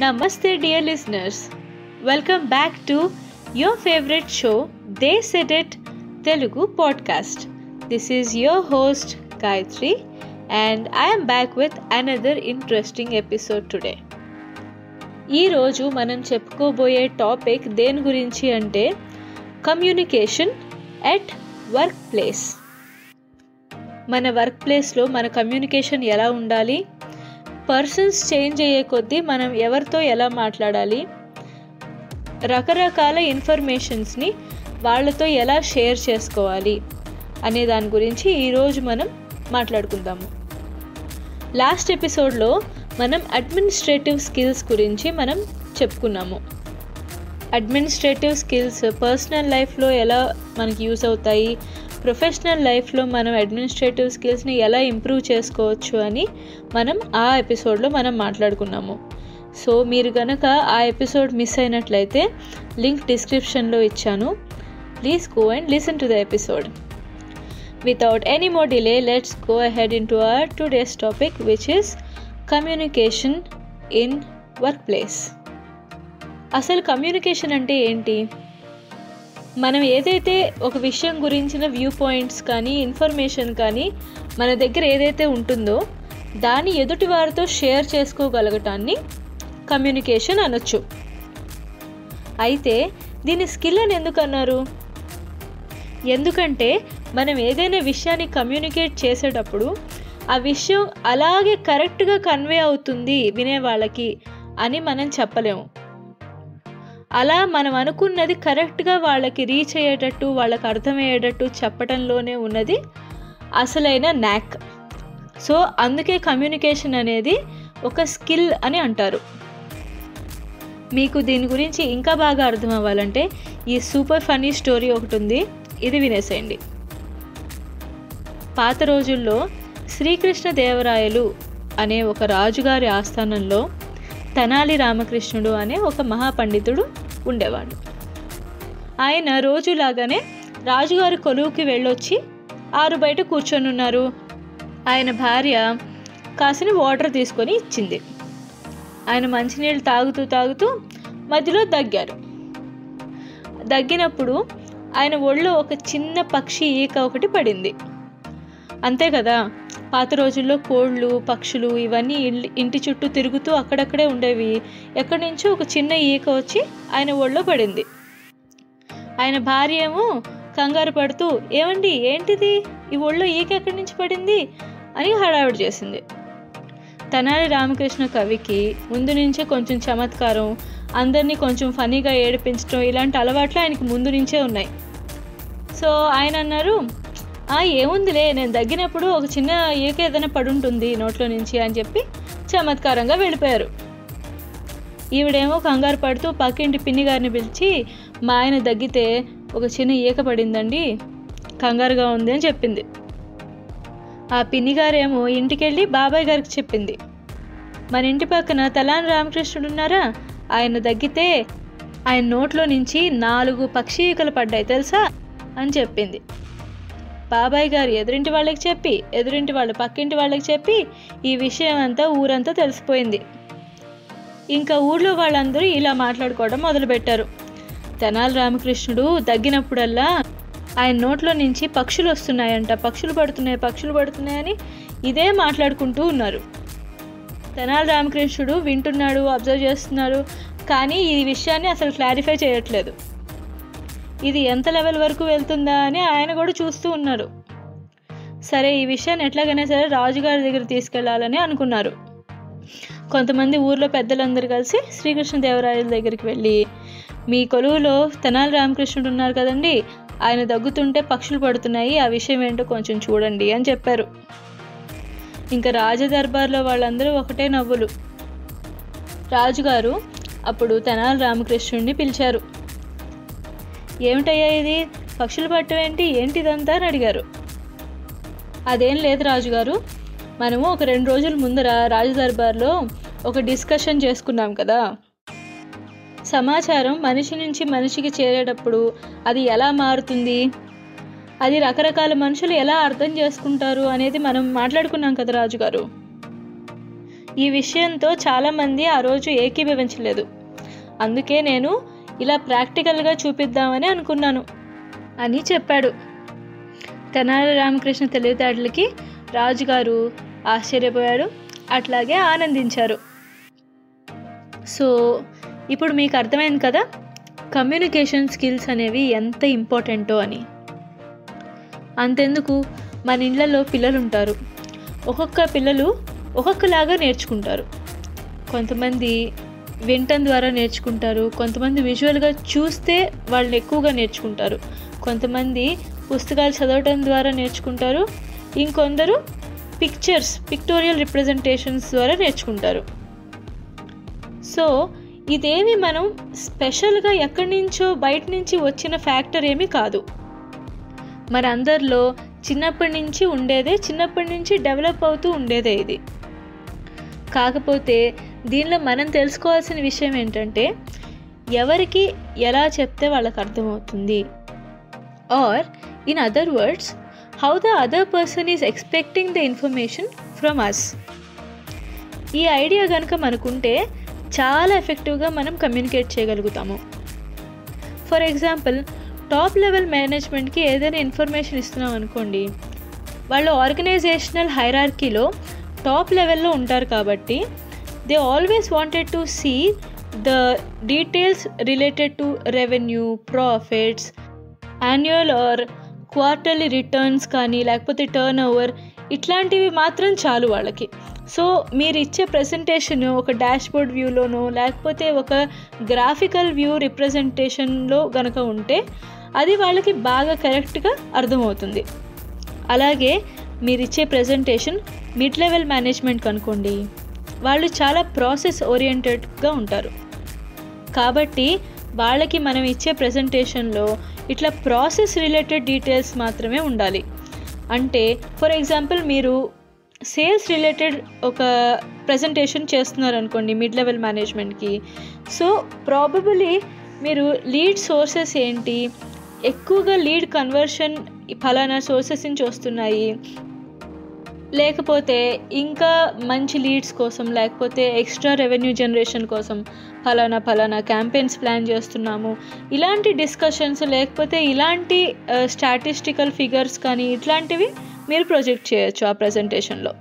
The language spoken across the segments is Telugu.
Namaste, dear listeners. Welcome back to your favorite show, They Said It Telugu podcast. This is your host, Gayatri, and I am back with another interesting episode today. ఈరోజు మనం చెప్పుకోబోయే టాపిక్ దేని గురించి అంటే కమ్యూనికేషన్ ఎట్ వర్క్ ప్లేస్ మన వర్క్ ప్లేస్లో మన కమ్యూనికేషన్ ఎలా ఉండాలి పర్సన్స్ చేంజ్ అయ్యే కొద్దీ మనం ఎవరితో ఎలా మాట్లాడాలి రకరకాల ఇన్ఫర్మేషన్స్ని వాళ్ళతో ఎలా షేర్ చేసుకోవాలి అనే దాని గురించి ఈరోజు మనం మాట్లాడుకుందాము లాస్ట్ ఎపిసోడ్లో మనం అడ్మినిస్ట్రేటివ్ స్కిల్స్ గురించి మనం చెప్పుకున్నాము అడ్మినిస్ట్రేటివ్ స్కిల్స్ పర్సనల్ లైఫ్లో ఎలా మనకి యూస్ అవుతాయి ప్రొఫెషనల్ లైఫ్లో మనం అడ్మినిస్ట్రేటివ్ స్కిల్స్ని ఎలా ఇంప్రూవ్ చేసుకోవచ్చు అని మనం ఆ ఎపిసోడ్లో మనం మాట్లాడుకున్నాము సో మీరు కనుక ఆ ఎపిసోడ్ మిస్ అయినట్లయితే లింక్ డిస్క్రిప్షన్లో ఇచ్చాను please go and listen to the episode without any more delay let's go ahead into our today's topic which is communication in work place అసలు కమ్యూనికేషన్ అంటే ఏంటి మనం ఏదైతే ఒక విషయం గురించిన వ్యూ పాయింట్స్ కానీ ఇన్ఫర్మేషన్ కానీ మన దగ్గర ఏదైతే ఉంటుందో దాన్ని ఎదుటి వారితో షేర్ చేసుకోగలగటాన్ని కమ్యూనికేషన్ అనొచ్చు అయితే దీని స్కిల్ అని ఎందుకు అన్నారు ఎందుకంటే మనం ఏదైనా విషయాన్ని కమ్యూనికేట్ చేసేటప్పుడు ఆ విషయం అలాగే కరెక్ట్గా కన్వే అవుతుంది వినే వాళ్ళకి అని మనం చెప్పలేము అలా మనం అనుకున్నది కరెక్ట్గా వాళ్ళకి రీచ్ అయ్యేటట్టు వాళ్ళకి అర్థమయ్యేటట్టు చెప్పడంలోనే ఉన్నది అసలైన న్యాక్ సో అందుకే కమ్యూనికేషన్ అనేది ఒక స్కిల్ అని అంటారు మీకు దీని గురించి ఇంకా బాగా అర్థం అవ్వాలంటే ఈ సూపర్ ఫనీ స్టోరీ ఒకటి ఉంది ఇది వినేసేయండి పాత రోజుల్లో శ్రీకృష్ణ దేవరాయలు అనే ఒక రాజుగారి ఆస్థానంలో తెనాలి రామకృష్ణుడు అనే ఒక మహాపండితుడు ఉండేవాడు ఆయన రోజులాగానే రాజుగారి కొలువుకి వెళ్ళొచ్చి ఆరు బయట కూర్చొని ఉన్నారు ఆయన భార్య కాసిన వాటర్ తీసుకొని ఇచ్చింది ఆయన మంచినీళ్ళు తాగుతూ తాగుతూ మధ్యలో దగ్గారు దగ్గినప్పుడు ఆయన ఒళ్ళో ఒక చిన్న పక్షి ఈక ఒకటి పడింది అంతే కదా పాత రోజుల్లో కోళ్ళు పక్షులు ఇవన్నీ ఇంటి చుట్టూ తిరుగుతూ అక్కడక్కడే ఉండేవి ఎక్కడి నుంచో ఒక చిన్న ఈక వచ్చి ఆయన ఒళ్ళో పడింది ఆయన భార్య ఏమో కంగారు పడుతూ ఏమండి ఏంటిది ఈ ఒళ్ళో ఈక ఎక్కడి నుంచి పడింది అని హడావిడి చేసింది తెనాలి రామకృష్ణ కవికి ముందు నుంచే కొంచెం చమత్కారం అందరినీ కొంచెం ఫనీగా ఏడిపించడం ఇలాంటి అలవాట్లు ఆయనకి ముందు నుంచే ఉన్నాయి సో ఆయన అన్నారు ఏముందిలే నేను దగ్గినప్పుడు ఒక చిన్న ఈక ఏదైనా పడుంటుంది నోట్లో నుంచి అని చెప్పి చమత్కారంగా వెళ్ళిపోయారు ఈవిడేమో కంగారు పడుతూ పక్కింటి పిన్ని గారిని పిలిచి మా ఆయన దగ్గితే ఒక చిన్న ఈక పడిందండి కంగారుగా ఉంది అని చెప్పింది ఆ పిన్ని గారేమో ఇంటికెళ్ళి బాబాయ్ గారికి చెప్పింది మన ఇంటి పక్కన తలాన్ రామకృష్ణుడు ఉన్నారా ఆయన దగ్గితే ఆయన నోట్లో నుంచి నాలుగు పక్షి ఈకలు పడ్డాయి తెలుసా అని చెప్పింది బాబాయ్ గారు ఎదురింటి వాళ్ళకి చెప్పి ఎదురింటి వాళ్ళు పక్కింటి వాళ్ళకి చెప్పి ఈ విషయం అంతా ఊరంతా తెలిసిపోయింది ఇంకా ఊళ్ళో వాళ్ళందరూ ఇలా మాట్లాడుకోవడం మొదలుపెట్టారు తెనాలి రామకృష్ణుడు దగ్గినప్పుడల్లా ఆయన నోట్లో నుంచి పక్షులు వస్తున్నాయంట పక్షులు పడుతున్నాయి పక్షులు పడుతున్నాయని ఇదే మాట్లాడుకుంటూ ఉన్నారు తెనాలి రామకృష్ణుడు వింటున్నాడు అబ్జర్వ్ చేస్తున్నాడు కానీ ఈ విషయాన్ని అసలు క్లారిఫై చేయట్లేదు ఇది ఎంత లెవెల్ వరకు వెళ్తుందా అని ఆయన కూడా చూస్తూ ఉన్నారు సరే ఈ విషయాన్ని ఎట్లాగైనా సరే రాజుగారి దగ్గర తీసుకెళ్లాలని అనుకున్నారు కొంతమంది ఊర్లో పెద్దలందరూ కలిసి శ్రీకృష్ణదేవరాయల దగ్గరికి వెళ్ళి మీ కొలువులో తెనాలి రామకృష్ణుడు ఉన్నారు కదండి ఆయన దగ్గుతుంటే పక్షులు పడుతున్నాయి ఆ విషయం ఏంటో కొంచెం చూడండి అని చెప్పారు ఇంకా రాజదర్బార్లో వాళ్ళందరూ ఒకటే నవ్వులు రాజుగారు అప్పుడు తెనాలి రామకృష్ణుడిని పిలిచారు ఏమిటయ్యా ఇది పక్షులు పట్టవేంటి ఏంటిదంతా అని అడిగారు అదేం లేదు రాజుగారు మనము ఒక రెండు రోజుల ముందర రాజదర్బార్లో ఒక డిస్కషన్ చేసుకున్నాం కదా సమాచారం మనిషి నుంచి మనిషికి చేరేటప్పుడు అది ఎలా మారుతుంది అది రకరకాల మనుషులు ఎలా అర్థం చేసుకుంటారు అనేది మనం మాట్లాడుకున్నాం కదా రాజుగారు ఈ విషయంతో చాలామంది ఆ రోజు ఏకీభవించలేదు అందుకే నేను ఇలా ప్రాక్టికల్గా చూపిద్దామని అనుకున్నాను అని చెప్పాడు తెనాలి రామకృష్ణ తెలివితేటలకి రాజుగారు ఆశ్చర్యపోయాడు అట్లాగే ఆనందించారు సో ఇప్పుడు మీకు అర్థమైంది కదా కమ్యూనికేషన్ స్కిల్స్ అనేవి ఎంత ఇంపార్టెంటో అని అంతెందుకు మన ఇళ్ళల్లో పిల్లలు ఉంటారు ఒక్కొక్క పిల్లలు ఒక్కొక్కలాగా నేర్చుకుంటారు కొంతమంది వినటం ద్వారా నేర్చుకుంటారు కొంతమంది విజువల్గా చూస్తే వాళ్ళు ఎక్కువగా నేర్చుకుంటారు కొంతమంది పుస్తకాలు చదవటం ద్వారా నేర్చుకుంటారు ఇంకొందరు పిక్చర్స్ పిక్టోరియల్ రిప్రజెంటేషన్స్ ద్వారా నేర్చుకుంటారు సో ఇదేమి మనం స్పెషల్గా ఎక్కడి నుంచో బయట నుంచి వచ్చిన ఫ్యాక్టర్ ఏమీ కాదు మన అందరిలో చిన్నప్పటి నుంచి ఉండేదే చిన్నప్పటి నుంచి డెవలప్ అవుతూ ఉండేదే ఇది కాకపోతే దీనిలో మనం తెలుసుకోవాల్సిన విషయం ఏంటంటే ఎవరికి ఎలా చెప్తే వాళ్ళకి అర్థమవుతుంది or in other words how the other person is expecting the information from us ఈ ఐడియా కనుక మనకుంటే చాలా ఎఫెక్టివ్గా మనం కమ్యూనికేట్ చేయగలుగుతాము ఫర్ ఎగ్జాంపుల్ టాప్ లెవెల్ మేనేజ్మెంట్కి ఏదైనా ఇన్ఫర్మేషన్ ఇస్తున్నాం అనుకోండి వాళ్ళు ఆర్గనైజేషనల్ హైరార్కీలో టాప్ లెవెల్లో ఉంటారు కాబట్టి they always wanted to see the details related to revenue profits annual or quarterly returns కానీ లేకపోతే టర్న్ ఓవర్ ఇట్లాంటివి మాత్రం చాలు వాళ్ళకి సో మీరు ఇచ్చే ప్రజెంటేషన్ ఒక డాష్బోర్డ్ వ్యూలోనో లేకపోతే ఒక గ్రాఫికల్ వ్యూ రిప్రజెంటేషన్లో గనక ఉంటే అది వాళ్ళకి బాగా కరెక్ట్గా అర్థమవుతుంది అలాగే మీరు ఇచ్చే ప్రజెంటేషన్ మిడ్ లెవెల్ మేనేజ్మెంట్ కనుకోండి వాళ్ళు చాలా ప్రాసెస్ ఓరియంటెడ్గా ఉంటారు కాబట్టి వాళ్ళకి మనం ఇచ్చే ప్రజెంటేషన్లో ఇట్లా ప్రాసెస్ రిలేటెడ్ డీటెయిల్స్ మాత్రమే ఉండాలి అంటే ఫర్ ఎగ్జాంపుల్ మీరు సేల్స్ రిలేటెడ్ ఒక ప్రజెంటేషన్ చేస్తున్నారు అనుకోండి మిడ్ లెవెల్ మేనేజ్మెంట్కి సో ప్రాబబులీ మీరు లీడ్ సోర్సెస్ ఏంటి ఎక్కువగా లీడ్ కన్వర్షన్ ఫలానా సోర్సెస్ నుంచి వస్తున్నాయి లేకపోతే ఇంకా మంచి లీడ్స్ కోసం లేకపోతే ఎక్స్ట్రా రెవెన్యూ జనరేషన్ కోసం ఫలానా ఫలానా క్యాంపెయిన్స్ ప్లాన్ చేస్తున్నాము ఇలాంటి డిస్కషన్స్ లేకపోతే ఇలాంటి స్టాటిస్టికల్ ఫిగర్స్ కానీ ఇట్లాంటివి మీరు ప్రొజెక్ట్ చేయొచ్చు ఆ ప్రజెంటేషన్లో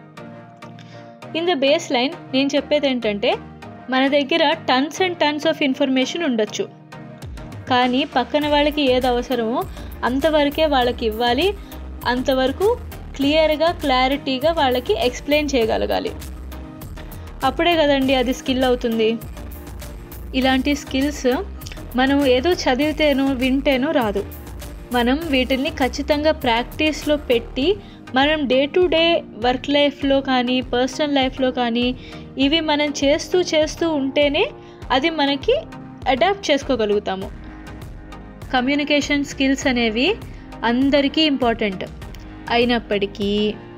ఇన్ ద బేస్ లైన్ నేను చెప్పేది ఏంటంటే మన దగ్గర tons and tons of information ఉండొచ్చు కానీ పక్కన వాళ్ళకి ఏది అవసరమో అంతవరకే వాళ్ళకి ఇవ్వాలి అంతవరకు క్లియర్గా క్లారిటీగా వాళ్ళకి ఎక్స్ప్లెయిన్ చేయగలగాలి అప్పుడే కదండి అది స్కిల్ అవుతుంది ఇలాంటి స్కిల్స్ మనం ఏదో చదివితేనో వింటేనో రాదు మనం వీటిని ఖచ్చితంగా ప్రాక్టీస్లో పెట్టి మనం డే టు డే వర్క్ లైఫ్లో కానీ పర్సనల్ లైఫ్లో కానీ ఇవి మనం చేస్తూ చేస్తూ ఉంటేనే అది మనకి అడాప్ట్ చేసుకోగలుగుతాము కమ్యూనికేషన్ స్కిల్స్ అనేవి అందరికీ ఇంపార్టెంట్ అయినప్పటికీ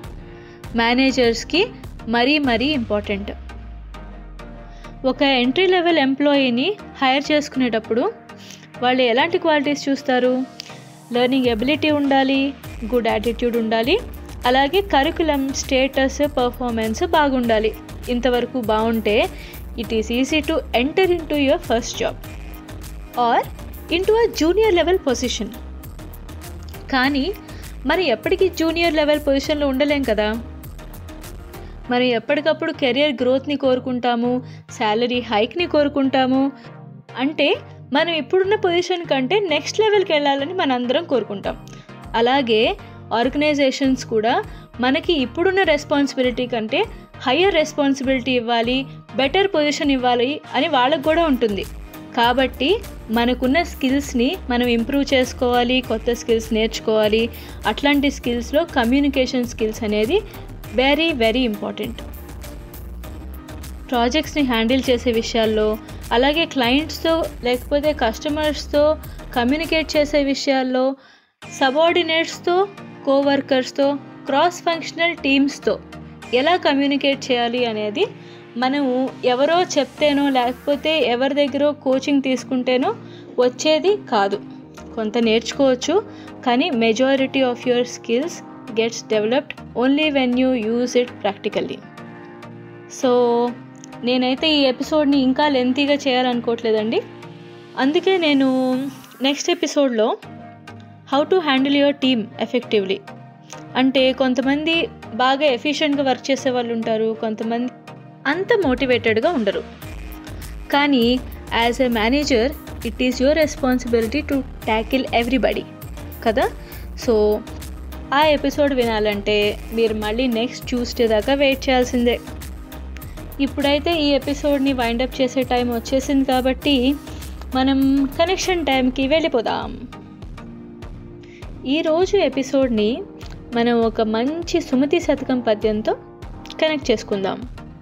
మేనేజర్స్కి మరీ మరీ ఇంపార్టెంట్ ఒక ఎంట్రీ లెవెల్ ఎంప్లాయీని హైర్ చేసుకునేటప్పుడు వాళ్ళు ఎలాంటి క్వాలిటీస్ చూస్తారు లెర్నింగ్ ఎబిలిటీ ఉండాలి గుడ్ యాటిట్యూడ్ ఉండాలి అలాగే కరికులం స్టేటస్ పర్ఫార్మెన్స్ బాగుండాలి ఇంతవరకు బాగుంటే it is easy to enter into your first job or into a junior level position కానీ మరి ఎప్పటికీ జూనియర్ లెవెల్ పొజిషన్లో ఉండలేం కదా మరి ఎప్పటికప్పుడు కెరియర్ గ్రోత్ని కోరుకుంటాము శాలరీ హైక్ని కోరుకుంటాము అంటే మనం ఇప్పుడున్న పొజిషన్ కంటే నెక్స్ట్ లెవెల్కి వెళ్ళాలని మనందరం కోరుకుంటాం అలాగే ఆర్గనైజేషన్స్ కూడా మనకి ఇప్పుడున్న రెస్పాన్సిబిలిటీ కంటే హయ్యర్ రెస్పాన్సిబిలిటీ ఇవ్వాలి బెటర్ పొజిషన్ ఇవ్వాలి అని వాళ్ళకు కూడా ఉంటుంది కాబట్టి మనకున్న స్కిల్స్ని మనం ఇంప్రూవ్ చేసుకోవాలి కొత్త స్కిల్స్ నేర్చుకోవాలి అట్లాంటి స్కిల్స్లో కమ్యూనికేషన్ స్కిల్స్ అనేది వెరీ వెరీ ఇంపార్టెంట్ ప్రాజెక్ట్స్ని హ్యాండిల్ చేసే విషయాల్లో అలాగే క్లయింట్స్తో లేకపోతే కస్టమర్స్తో కమ్యూనికేట్ చేసే విషయాల్లో సబార్డినేట్స్తో కోవర్కర్స్తో క్రాస్ ఫంక్షనల్ టీమ్స్తో ఎలా కమ్యూనికేట్ చేయాలి అనేది మనము ఎవరో చెప్తేనో లేకపోతే ఎవరి దగ్గర కోచింగ్ తీసుకుంటేనో వచ్చేది కాదు కొంత నేర్చుకోవచ్చు కానీ majority of your skills gets developed only when you use it practically so నేనైతే ఈ ఎపిసోడ్ని ఇంకా లెంతీగా చేయాలనుకోవట్లేదండి అందుకే నేను నెక్స్ట్ ఎపిసోడ్లో how to handle your team effectively అంటే కొంతమంది బాగా ఎఫిషియెంట్గా వర్క్ చేసే వాళ్ళు ఉంటారు కొంతమంది అంత మోటివేటెడ్గా ఉండరు కానీ as a manager it is your responsibility to tackle everybody కదా సో ఆ ఎపిసోడ్ వినాలంటే మీరు మళ్ళీ నెక్స్ట్ ట్యూస్డే దాకా వెయిట్ చేయాల్సిందే ఇప్పుడైతే ఈ ఎపిసోడ్ని వైండప్ చేసే టైం వచ్చేసింది కాబట్టి మనం కనెక్షన్ టైంకి వెళ్ళిపోదాం ఈరోజు ఎపిసోడ్ని మనం ఒక మంచి సుమతి శతకం పద్యంతో కనెక్ట్ చేసుకుందాం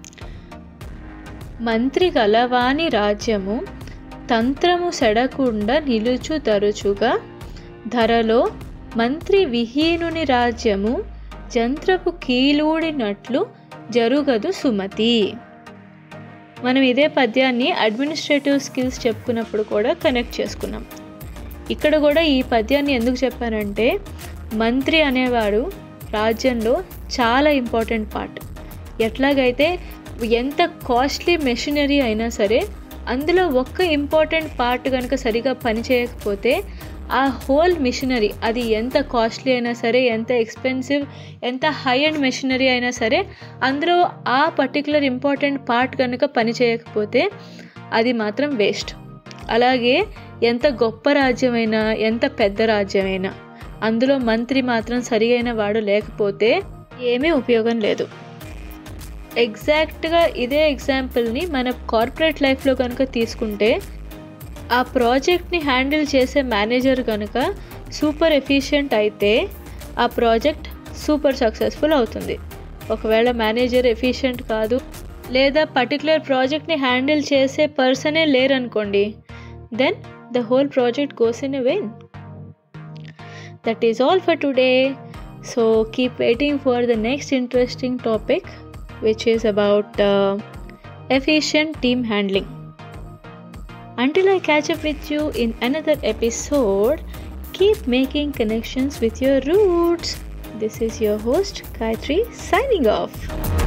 మంత్రి గలవాని రాజ్యము తంత్రము సెడకుండా నిలుచు తరచుగా ధరలో మంత్రి విహీనుని రాజ్యము జంత్రపు కీలూడినట్లు జరుగదు సుమతి మనం ఇదే పద్యాన్ని అడ్మినిస్ట్రేటివ్ స్కిల్స్ చెప్పుకున్నప్పుడు కూడా కనెక్ట్ చేసుకున్నాం ఇక్కడ కూడా ఈ పద్యాన్ని ఎందుకు చెప్పానంటే మంత్రి అనేవాడు రాజ్యంలో చాలా ఇంపార్టెంట్ పార్ట్ ఎట్లాగైతే ఎంత కాస్ట్లీ మెషినరీ అయినా సరే అందులో ఒక్క ఇంపార్టెంట్ పార్ట్ కనుక సరిగా పనిచేయకపోతే ఆ హోల్ మిషనరీ అది ఎంత కాస్ట్లీ అయినా సరే ఎంత ఎక్స్పెన్సివ్ ఎంత హై అండ్ మెషినరీ అయినా సరే అందులో ఆ పర్టికులర్ ఇంపార్టెంట్ పార్ట్ కనుక పనిచేయకపోతే అది మాత్రం వేస్ట్ అలాగే ఎంత గొప్ప రాజ్యమైనా ఎంత పెద్ద రాజ్యమైనా అందులో మంత్రి మాత్రం సరియైన వాడు లేకపోతే ఏమీ ఉపయోగం లేదు ఎగ్జాక్ట్గా ఇదే ఎగ్జాంపుల్ని మన కార్పొరేట్ లైఫ్లో కనుక తీసుకుంటే ఆ ప్రాజెక్ట్ని హ్యాండిల్ చేసే మేనేజర్ కనుక సూపర్ ఎఫిషియెంట్ అయితే ఆ ప్రాజెక్ట్ సూపర్ సక్సెస్ఫుల్ అవుతుంది ఒకవేళ మేనేజర్ ఎఫిషియెంట్ కాదు లేదా పర్టికులర్ ప్రాజెక్ట్ని హ్యాండిల్ చేసే పర్సనే లేరనుకోండి then the whole project goes in a vain that is all for today so keep waiting for the next interesting topic which is about uh, efficient team handling. Until I catch up with you in another episode, keep making connections with your roots. This is your host, Gayatri, signing off.